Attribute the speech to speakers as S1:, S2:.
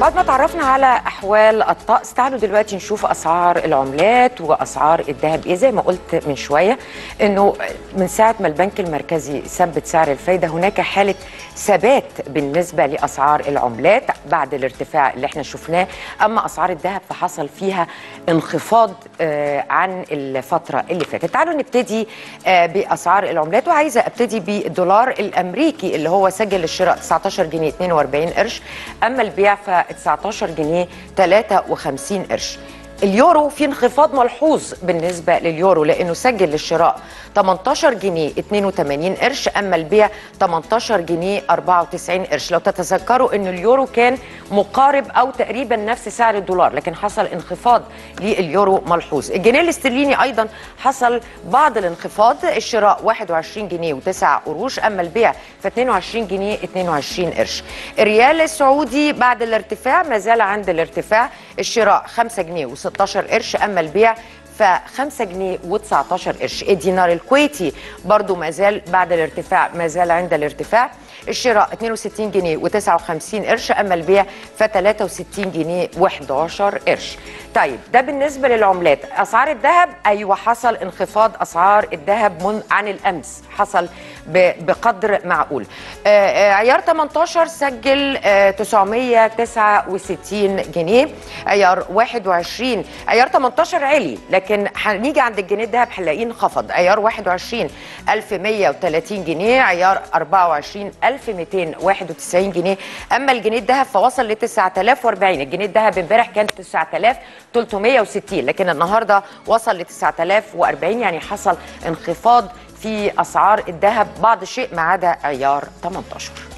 S1: بعد ما تعرفنا على احوال الطقس تعالوا دلوقتي نشوف اسعار العملات واسعار الذهب ايه زي ما قلت من شويه انه من ساعه ما البنك المركزي ثبت سعر الفايده هناك حاله ثبات بالنسبه لاسعار العملات بعد الارتفاع اللي احنا شفناه اما اسعار الذهب فحصل فيها انخفاض آه، عن الفتره اللي فاتت تعالوا نبتدي آه، باسعار العملات وعايزه ابتدي بالدولار الامريكي اللي هو سجل الشراء 19 جنيه 42 قرش اما البيع ف 19 جنيه 53 قرش اليورو في انخفاض ملحوظ بالنسبة لليورو لأنه سجل للشراء 18 جنيه 82 قرش أما البيع 18 جنيه 94 قرش لو تتذكروا أن اليورو كان مقارب أو تقريبا نفس سعر الدولار لكن حصل انخفاض لليورو ملحوظ الجنيه الاسترليني أيضا حصل بعض الانخفاض الشراء 21 جنيه و9 قروش أما البيع ف 22 جنيه 22 قرش الريال السعودي بعد الارتفاع ما زال عند الارتفاع الشراء 5 جنيه و16 قرش اما البيع ف 5 جنيه و19 قرش الدينار الكويتي برضو ما زال بعد الارتفاع ما زال عند الارتفاع الشراء 62 جنيه و59 قرش اما البيع ف 63 جنيه و11 قرش طيب ده بالنسبه للعملات اسعار الذهب ايوه حصل انخفاض اسعار الذهب من عن الامس حصل ب- بقدر معقول آه، آه، عيار 18 سجل آه، 969 جنيه عيار 21 عيار 18 عالي لكن هنيجي عند الجنيه الذهب هنلاقيه انخفض عيار 21 1130 جنيه عيار 24 1291 جنيه اما الجنيه الذهب فوصل ل 9040 الجنيه الذهب امبارح كان 9360 لكن النهارده وصل ل 9040 يعني حصل انخفاض في اسعار الذهب بعض الشيء ما عدا عيار 18